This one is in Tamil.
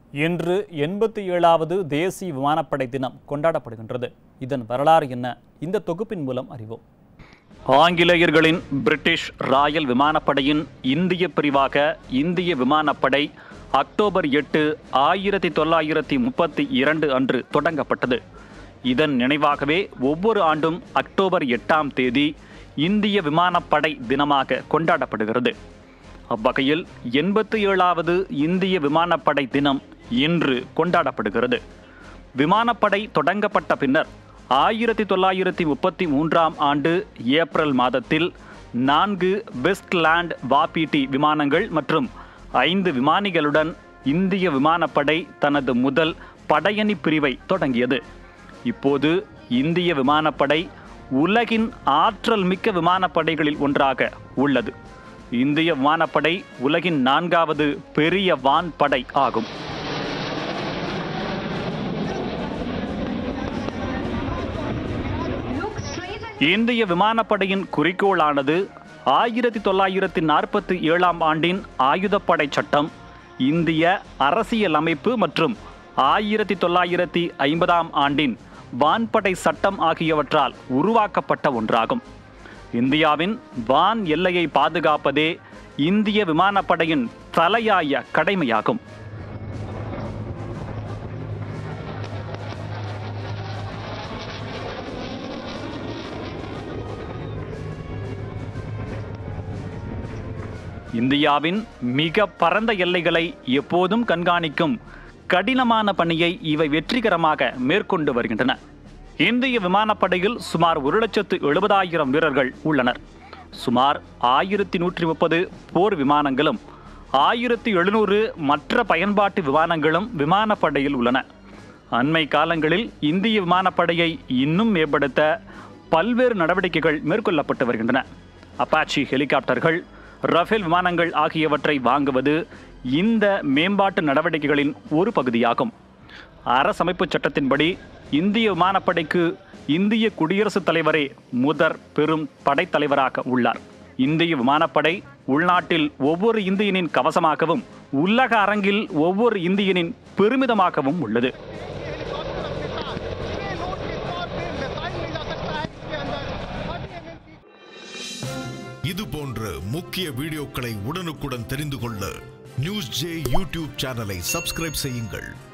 இன்று எண்பத்தி ஏழாவது தேசிய விமானப்படை தினம் கொண்டாடப்படுகின்றது இதன் வரலாறு என்ன இந்த தொகுப்பின் மூலம் அறிவோம் ஆங்கிலேயர்களின் பிரிட்டிஷ் ராயல் விமானப்படையின் இந்திய பிரிவாக இந்திய விமானப்படை அக்டோபர் எட்டு ஆயிரத்தி தொள்ளாயிரத்தி முப்பத்தி இரண்டு அன்று தொடங்கப்பட்டது இதன் நினைவாகவே ஒவ்வொரு ஆண்டும் அக்டோபர் எட்டாம் தேதி இந்திய விமானப்படை தினமாக கொண்டாடப்படுகிறது அவ்வகையில் எண்பத்தி ஏழாவது இந்திய விமானப்படை தினம் இன்று கொண்டாடப்படுகிறது விமானப்படை தொடங்கப்பட்ட பின்னர் ஆயிரத்தி தொள்ளாயிரத்தி முப்பத்தி மூன்றாம் ஆண்டு ஏப்ரல் மாதத்தில் நான்கு வெஸ்ட்லேண்ட் வாபிடி விமானங்கள் மற்றும் ஐந்து விமானிகளுடன் இந்திய விமானப்படை தனது முதல் படையணி பிரிவை தொடங்கியது இப்போது இந்திய விமானப்படை உலகின் ஆற்றல் மிக்க விமானப்படைகளில் ஒன்றாக உள்ளது இந்திய விமானப்படை உலகின் நான்காவது பெரிய வான்படை ஆகும் இந்திய விமானப்படையின் குறிக்கோளானது ஆயிரத்தி தொள்ளாயிரத்தி நாற்பத்தி ஏழாம் ஆண்டின் ஆயுதப்படை சட்டம் இந்திய அரசியலமைப்பு மற்றும் ஆயிரத்தி தொள்ளாயிரத்தி ஐம்பதாம் ஆண்டின் வான்படை சட்டம் ஆகியவற்றால் உருவாக்கப்பட்ட ஒன்றாகும் இந்தியாவின் வான் எல்லையை பாதுகாப்பதே இந்திய விமானப்படையின் தலையாய கடமையாகும் இந்தியாவின் மிக பரந்த எல்லைகளை எப்போதும் கண்காணிக்கும் கடினமான பணியை இவை வெற்றிகரமாக மேற்கொண்டு வருகின்றன இந்திய விமானப்படையில் சுமார் ஒரு லட்சத்து எழுபதாயிரம் வீரர்கள் உள்ளனர் சுமார் ஆயிரத்தி நூற்றி முப்பது போர் விமானங்களும் ஆயிரத்தி எழுநூறு மற்ற பயன்பாட்டு விமானங்களும் விமானப்படையில் உள்ளன அண்மை காலங்களில் இந்திய விமானப்படையை இன்னும் மேம்படுத்த பல்வேறு நடவடிக்கைகள் மேற்கொள்ளப்பட்டு வருகின்றன அப்பாச்சி ஹெலிகாப்டர்கள் ரஃபேல் விமானங்கள் ஆகியவற்றை வாங்குவது இந்த மேம்பாட்டு நடவடிக்கைகளின் ஒரு பகுதியாகும் அரசமைப்பு சட்டத்தின்படி இந்திய விமானப்படைக்கு இந்திய குடியரசுத் தலைவரே முதற் பெரும் படைத்தலைவராக உள்ளார் இந்திய விமானப்படை உள்நாட்டில் ஒவ்வொரு இந்தியனின் கவசமாகவும் உலக அரங்கில் ஒவ்வொரு இந்தியனின் பெருமிதமாகவும் உள்ளது இது போன்ற முக்கிய வீடியோக்களை உடனுக்குடன் தெரிந்து கொள்ள நியூஸ் ஜே யூடியூப் சேனலை சப்ஸ்கிரைப் செய்யுங்கள்